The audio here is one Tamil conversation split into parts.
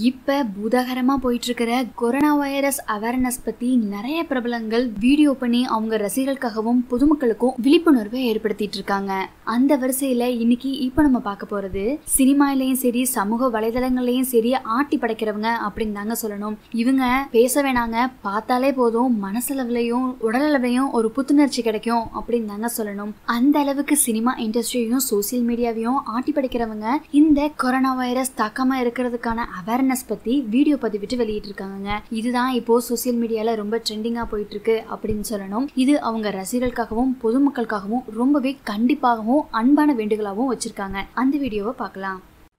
இப்ப பூதாகரமா போயிட்டு இருக்கிற கொரோனா வைரஸ் அவேர்னஸ் பத்தி நிறைய பிரபலங்கள் வீடியோ பண்ணி அவங்க ரசிகர்களுக்காகவும் பொதுமக்களுக்கும் விழிப்புணர்வை ஏற்படுத்திட்டு இருக்காங்க அந்த வரிசையில இன்னைக்கு இப்ப நம்ம பார்க்க போறது சினிமாலையும் சரி சமூக வலைதளங்கள்லயும் சரி ஆட்டி படைக்கிறவங்க அப்படின்னு தாங்க சொல்லணும் இவங்க பேச வேணாங்க பார்த்தாலே போதும் மனசளவுலையும் உடலளவையும் ஒரு புத்துணர்ச்சி கிடைக்கும் அப்படின்னு தாங்க சொல்லணும் அந்த அளவுக்கு சினிமா இண்டஸ்ட்ரியையும் சோசியல் மீடியாவையும் ஆட்டி படைக்கிறவங்க இந்த கொரோனா வைரஸ் தாக்காம இருக்கிறதுக்கான அவேர்னஸ் பத்தி வீடியோ பதிவிட்டு வெளியிட்டு இருக்காங்க இதுதான் இப்போ சோசியல் மீடியால ரொம்ப ட்ரெண்டிங்கா போயிட்டு இருக்கு அப்படின்னு சொல்லணும் இது அவங்க ரசிகர்களுக்காகவும் பொதுமக்களுக்காகவும் ரொம்பவே கண்டிப்பாகவும் அன்பான வேண்டுகளாகவும் வச்சிருக்காங்க அந்த வீடியோவை பார்க்கலாம்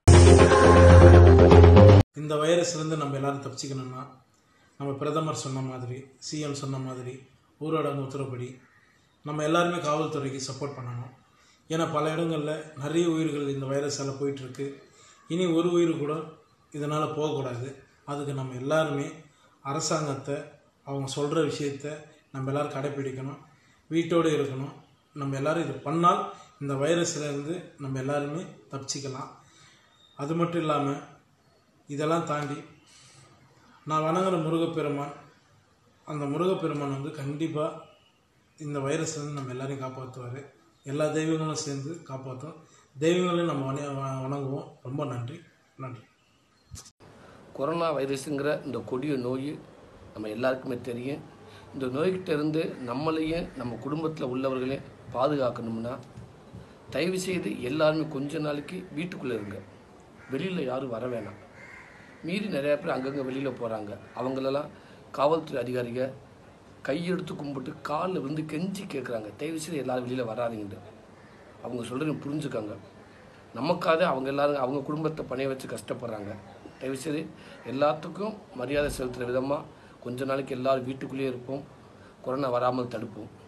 இந்த வைரஸ்லேருந்து நம்ம எல்லாரும் தப்பிச்சுக்கணும்னா நம்ம பிரதமர் சொன்ன மாதிரி சிஎம் சொன்ன மாதிரி ஊரடங்கு உத்தரவுப்படி நம்ம எல்லாருமே காவல்துறைக்கு சப்போர்ட் பண்ணணும் ஏன்னா பல இடங்களில் நிறைய உயிர்கள் இந்த வைரஸால் போயிட்டுருக்கு இனி ஒரு உயிர் கூட இதனால் போகக்கூடாது அதுக்கு நம்ம எல்லாருமே அரசாங்கத்தை அவங்க சொல்கிற விஷயத்த நம்ம எல்லாரும் கடைப்பிடிக்கணும் வீட்டோடு இருக்கணும் நம்ம எல்லாரும் இது பண்ணால் இந்த வைரஸ்லேருந்து நம்ம எல்லாருமே தப்பிச்சிக்கலாம் அது மட்டும் இல்லாமல் இதெல்லாம் தாண்டி நான் வணங்குற முருகப்பெருமான் அந்த முருகப்பெருமான் வந்து கண்டிப்பாக இந்த வைரஸ்லேருந்து நம்ம எல்லாரையும் காப்பாற்றுவார் எல்லா தெய்வங்களும் சேர்ந்து காப்பாற்றும் தெய்வங்களையும் நம்ம வண வ- வணங்குவோம் ரொம்ப நன்றி நன்றி கொரோனா வைரஸுங்கிற இந்த கொடிய நோய் நம்ம எல்லாருக்குமே தெரியும் இந்த நோய்கிட்ட இருந்து நம்மளையும் நம்ம குடும்பத்தில் உள்ளவர்களையும் பாதுகாக்கணும்னா தயவு செய்து எல்லாருமே கொஞ்ச நாளைக்கு வீட்டுக்குள்ளே இருங்க வெளியில் யாரும் வர வேணாம் மீறி நிறையா பேர் அங்கங்கே வெளியில் போகிறாங்க அவங்களெல்லாம் காவல்துறை அதிகாரிங்க கையெடுத்து கும்பிட்டு காலில் விழுந்து கெஞ்சி கேட்குறாங்க தயவு செய்து எல்லாரும் வெளியில் வராதீங்கன்ட்டு அவங்க சொல்கிறத புரிஞ்சுக்காங்க நமக்காக அவங்க எல்லாரும் அவங்க குடும்பத்தை பணைய வச்சு கஷ்டப்படுறாங்க தயவுசெய்து எல்லாத்துக்கும் மரியாதை செலுத்துகிற விதமாக கொஞ்ச நாளைக்கு எல்லாரும் வீட்டுக்குள்ளேயே இருப்போம் கொரோனா வராமல் தடுப்போம்